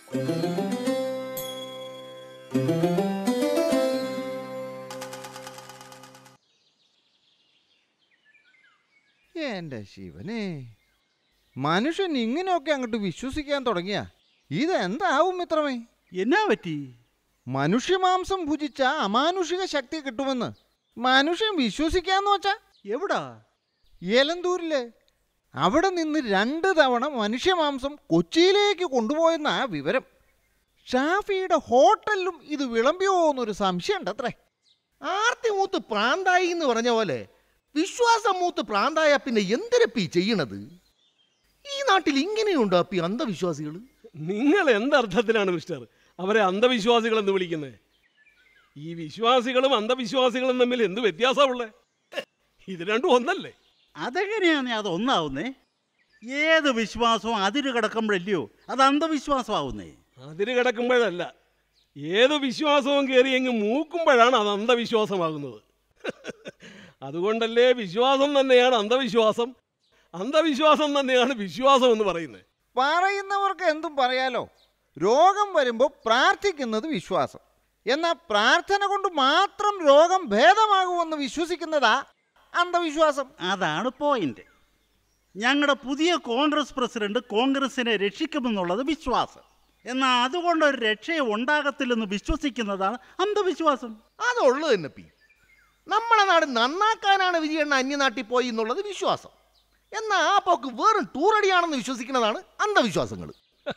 എന്റെ ശിവനെ മനുഷ്യൻ ഇങ്ങനെയൊക്കെ അങ്ങോട്ട് വിശ്വസിക്കാൻ തുടങ്ങിയ ഇതെന്താവും മിത്രമേ എന്നാ പറ്റി മനുഷ്യമാംസം ഭുജിച്ച അമാനുഷിക ശക്തി കിട്ടുമെന്ന് മനുഷ്യൻ വിശ്വസിക്കാന്ന് വച്ചാ എവിടാ ഏലന്തൂരില് അവിടെ നിന്ന് രണ്ട് തവണ മനുഷ്യമാംസം കൊച്ചിയിലേക്ക് കൊണ്ടുപോയെന്ന ആ വിവരം ഷാഫിയുടെ ഹോട്ടലിലും ഇത് വിളമ്പിയോ എന്നൊരു സംശയം ഉണ്ടത്രേ ആർത്തി മൂത്ത് പ്രാന്തായി എന്ന് പറഞ്ഞ പോലെ വിശ്വാസം മൂത്ത് പ്രാന്തായ പിന്നെ എന്തിനപ്പി ചെയ്യണത് ഈ നാട്ടിൽ ഇങ്ങനെയുണ്ടോ അപ്പി അന്ധവിശ്വാസികൾ നിങ്ങൾ എന്തർത്ഥത്തിലാണ് മിസ്റ്റർ അവരെ അന്ധവിശ്വാസികൾ എന്ന് വിളിക്കുന്നത് ഈ വിശ്വാസികളും അന്ധവിശ്വാസികളും തമ്മിൽ എന്ത് വ്യത്യാസമുള്ളത് ഇത് രണ്ടും ഒന്നല്ലേ അതെങ്ങനെയാണ് അത് ഒന്നാവുന്നേ ഏത് വിശ്വാസവും അതിര് കിടക്കുമ്പോഴല്ലയോ അത് അന്ധവിശ്വാസമാവുന്നേ അതിര് കിടക്കുമ്പോഴല്ല ഏത് വിശ്വാസവും കയറിയെങ്കിൽ മൂക്കുമ്പോഴാണ് അത് അന്ധവിശ്വാസമാകുന്നത് അതുകൊണ്ടല്ലേ വിശ്വാസം തന്നെയാണ് അന്ധവിശ്വാസം അന്ധവിശ്വാസം തന്നെയാണ് വിശ്വാസം എന്ന് പറയുന്നത് പറയുന്നവർക്ക് എന്തും പറയാലോ രോഗം വരുമ്പോൾ പ്രാർത്ഥിക്കുന്നത് വിശ്വാസം എന്നാൽ പ്രാർത്ഥന കൊണ്ട് മാത്രം രോഗം ഭേദമാകുമെന്ന് വിശ്വസിക്കുന്നതാ അന്ധവിശ്വാസം അതാണ് പോയിന്റ് ഞങ്ങളുടെ പുതിയ കോൺഗ്രസ് പ്രസിഡന്റ് കോൺഗ്രസിനെ രക്ഷിക്കുമെന്നുള്ളത് വിശ്വാസം എന്നാൽ അതുകൊണ്ട് ഒരു രക്ഷയെ ഉണ്ടാകത്തില്ലെന്ന് വിശ്വസിക്കുന്നതാണ് അന്ധവിശ്വാസം അതുള്ളു തന്നെ പി നമ്മളെ നാട് നന്നാക്കാനാണ് വിജയണ്ണ അന്യനാട്ടിൽ പോയി എന്നുള്ളത് വിശ്വാസം എന്നാൽ ആ പോക്ക് വെറും ടൂറടിയാണെന്ന് വിശ്വസിക്കുന്നതാണ് അന്ധവിശ്വാസങ്ങൾ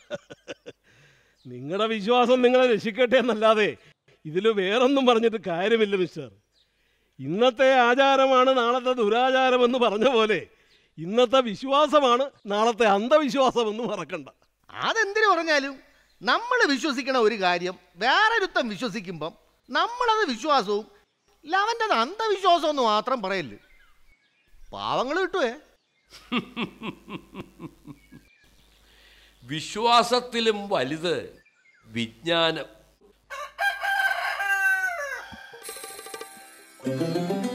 നിങ്ങളുടെ വിശ്വാസം നിങ്ങളെ രക്ഷിക്കട്ടെ എന്നല്ലാതെ ഇതിൽ വേറൊന്നും പറഞ്ഞിട്ട് കാര്യമില്ല മിസ്റ്റർ ഇന്നത്തെ ആചാരമാണ് നാളത്തെ ദുരാചാരമെന്ന് പറഞ്ഞ പോലെ ഇന്നത്തെ വിശ്വാസമാണ് നാളത്തെ അന്ധവിശ്വാസമെന്ന് മറക്കണ്ട അതെന്തിനു പറഞ്ഞാലും നമ്മൾ വിശ്വസിക്കണ ഒരു കാര്യം വേറൊരുത്തം വിശ്വസിക്കുമ്പം നമ്മളത് വിശ്വാസവും ലവൻ്റെത് അന്ധവിശ്വാസം എന്ന് മാത്രം പറയല്ലേ പാവങ്ങൾ കിട്ടുവേ വിശ്വാസത്തിലും വലുത് വിജ്ഞാനം